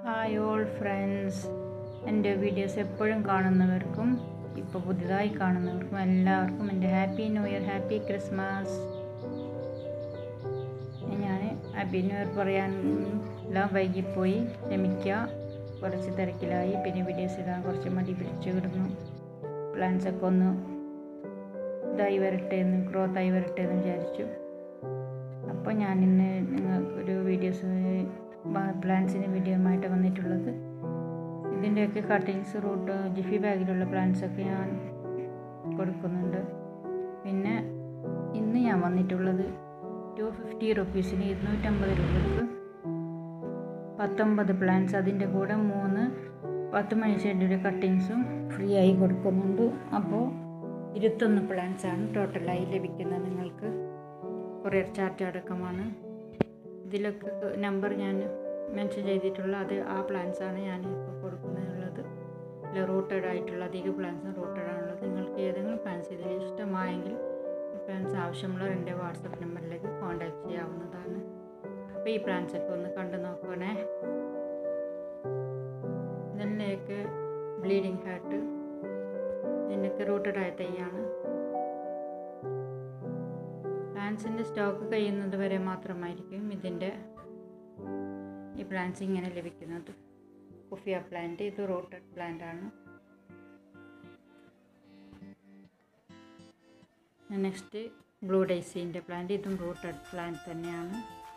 hi all friends എൻ്റെ videos എപ്പോഴും കാണുന്നവർക്കും ഇപ്പോൾ പുതിയതായി കാണുന്നവർക്കും എല്ലാവർക്കും എൻ്റെ happy new year happy Christmas ഞാൻ ഹാപ്പി ന്യൂ ഇയർ പറയാൻ എല്ലാം വൈകിപ്പോയി ക്ഷമിക്കുക കുറച്ച് തിരക്കിലായി പിന്നെ വീഡിയോസ് ഇടാൻ കുറച്ച് മടി പിടിച്ചു വിടുന്നു പ്ലാൻസൊക്കെ ഒന്ന് ഇതായി വരട്ടെ എന്ന് ഗ്രോത്ത് ആയി വരട്ടെ എന്ന് വിചാരിച്ചു അപ്പോൾ ഞാൻ ഇന്ന് നിങ്ങൾക്ക് ഒരു വീഡിയോസ് പ്ലാന്റ്സിന് വീഡിയോ ആയിട്ട് വന്നിട്ടുള്ളത് ഇതിൻ്റെയൊക്കെ കട്ടിങ്സ് റൂട്ട് ജിഫി ബാഗിലുള്ള പ്ലാന്റ്സൊക്കെ ഞാൻ കൊടുക്കുന്നുണ്ട് പിന്നെ ഇന്ന് ഞാൻ വന്നിട്ടുള്ളത് ടു ഫിഫ്റ്റി റുപ്പീസിന് ഇരുന്നൂറ്റമ്പത് രൂപയ്ക്ക് പത്തൊമ്പത് പ്ലാന്റ്സ് അതിൻ്റെ കൂടെ മൂന്ന് പത്ത് മണി ചെടിയുടെ കട്ടിങ്സും ഫ്രീ ആയി കൊടുക്കുന്നുണ്ട് അപ്പോൾ ഇരുപത്തൊന്ന് പ്ലാന്റ്സ് ആണ് ടോട്ടലായി ലഭിക്കുന്നത് നിങ്ങൾക്ക് കൊറിയർ ചാർട്ട് അടക്കമാണ് ഇതിലൊക്കെ നമ്പർ ഞാൻ മെൻഷൻ ചെയ്തിട്ടുള്ള അത് ആ പ്ലാൻസ് ആണ് ഞാൻ ഇപ്പോൾ കൊടുക്കുന്നതുള്ളത് ഇല്ല റൂട്ടഡ് ആയിട്ടുള്ള അധിക പ്ലാൻസും റൂട്ടഡ് ആണുള്ളത് നിങ്ങൾക്ക് ഏതെങ്കിലും പ്ലാൻസ് ഇതിൽ ഇഷ്ടമായെങ്കിൽ ഈ പ്ലാൻസ് ആവശ്യമുള്ളവർ എൻ്റെ വാട്സപ്പ് നമ്പറിലേക്ക് കോൺടാക്റ്റ് ചെയ്യാവുന്നതാണ് അപ്പോൾ ഈ പ്ലാൻസ് ഒക്കെ ഒന്ന് കണ്ടു നോക്കണേ ഇതിൻ്റെയൊക്കെ ബ്ലീഡിങ് ഹാർട്ട് ഇതിൻ്റെയൊക്കെ റൂട്ടഡ് ആയ തൈയാണ് പ്ലാന്റ്സിൻ്റെ സ്റ്റോക്ക് കഴിയുന്നത് വരെ മാത്രമായിരിക്കും ഇതിൻ്റെ ഈ പ്ലാന്റ്സ് ഇങ്ങനെ ലഭിക്കുന്നത് കുഫിയ പ്ലാന്റ് ഇത് റൂട്ടഡ് പ്ലാന്റ് ആണ് നെക്സ്റ്റ് ബ്ലൂ ഡൈസീൻ്റെ പ്ലാന്റ് ഇതും റൂട്ടഡ് പ്ലാന്റ് തന്നെയാണ്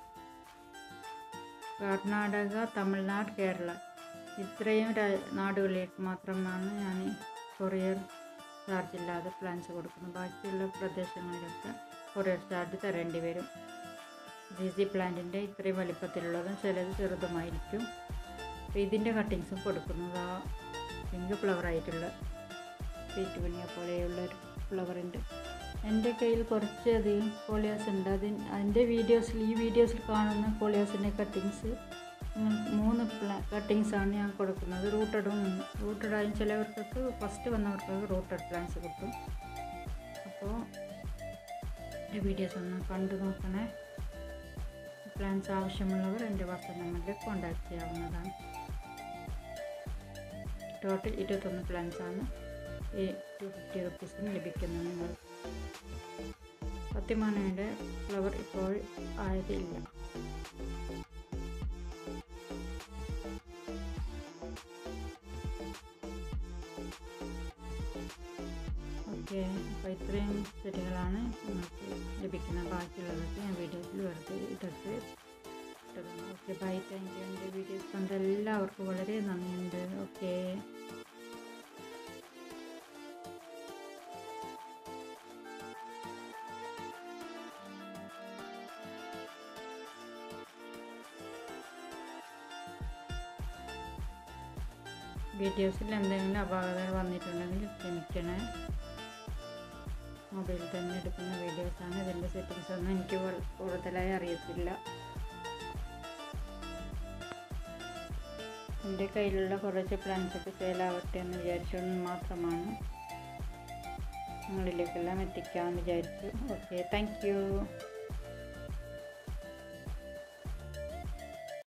കർണാടക തമിഴ്നാട് കേരള ഇത്രയും നാടുകളിലേക്ക് മാത്രമാണ് ഞാൻ കൊറിയർ ചാർജ് ഇല്ലാതെ പ്ലാൻസ് കൊടുക്കുന്നത് ബാക്കിയുള്ള പ്രദേശങ്ങളിലൊക്കെ കൊറിയർ ചാർജ് തരേണ്ടി വരും ജി പ്ലാന്റിൻ്റെ ഇത്രയും വലിപ്പത്തിലുള്ളതും ചിലത് ചെറുതുമായിരിക്കും അപ്പോൾ ഇതിൻ്റെ കട്ടിങ്സും കൊടുക്കുന്നത് ആ പിങ്ക് ഫ്ലവറായിട്ടുള്ള പീറ്റുപണിയ പോലെയുള്ള ഒരു ഫ്ലവറുണ്ട് എൻ്റെ കയ്യിൽ കുറച്ചധികം കോളിയാസ് ഉണ്ട് അതിന് അതിൻ്റെ വീഡിയോസിൽ ഈ വീഡിയോസിൽ കാണുന്ന കോളിയാസിൻ്റെ കട്ടിങ്സ് മൂന്ന് പ്ലാ കട്ടിങ്സാണ് ഞാൻ കൊടുക്കുന്നത് റൂട്ടഡും റൂട്ടഡായും ചിലവർക്കൊക്കെ ഫസ്റ്റ് വന്നവർക്കൊക്കെ റൂട്ടഡ് പ്ലാന്റ്സ് കിട്ടും അപ്പോൾ എൻ്റെ വീഡിയോസ് ഒന്ന് കണ്ടു നോക്കണേ പ്ലാൻസ് ആവശ്യമുള്ളവർ എൻ്റെ വാട്സപ്പ് നമ്പറിൽ കോൺടാക്ട് ചെയ്യാവുന്നതാണ് ടോട്ടൽ ഇരുപത്തൊന്ന് പ്ലാൻസാണ് ഈ ടു ഫിഫ്റ്റി റുപ്പീസിന് ലഭിക്കുന്നത് നിങ്ങൾ സത്യമാനയുടെ ഫ്ലവർ ഇപ്പോൾ ആയതില്ല ഓക്കെ അപ്പോൾ ഇത്രയും ചെടികളാണ് നിങ്ങൾക്ക് ലഭിക്കുന്ന ബാക്കിയുള്ളതൊക്കെ ഞാൻ വീഡിയോസിൽ വെറുതെ ഇതൊക്കെ ഇട്ടതാണ് ഓക്കെ ബൈ താങ്ക് യു എൻ്റെ വീഡിയോസ് കണ്ട എല്ലാവർക്കും വളരെ നന്ദിയുണ്ട് ഓക്കെ വീഡിയോസിൽ എന്തെങ്കിലും അപാകതകൾ വന്നിട്ടുണ്ടെങ്കിൽ ക്ഷമിക്കണേ മൊബൈലിൽ തന്നെ എടുക്കുന്ന വീഡിയോസാണ് ഇതിൻ്റെ സെറ്റിങ്സ് ഒന്നും എനിക്ക് കൂടുതലായി അറിയത്തില്ല എൻ്റെ കയ്യിലുള്ള കുറച്ച് പ്ലാൻസൊക്കെ സെയിലാവട്ടെ എന്ന് വിചാരിച്ചുകൊണ്ട് മാത്രമാണ് നിങ്ങളിലേക്കെല്ലാം എത്തിക്കാമെന്ന് വിചാരിച്ചു ഓക്കെ താങ്ക്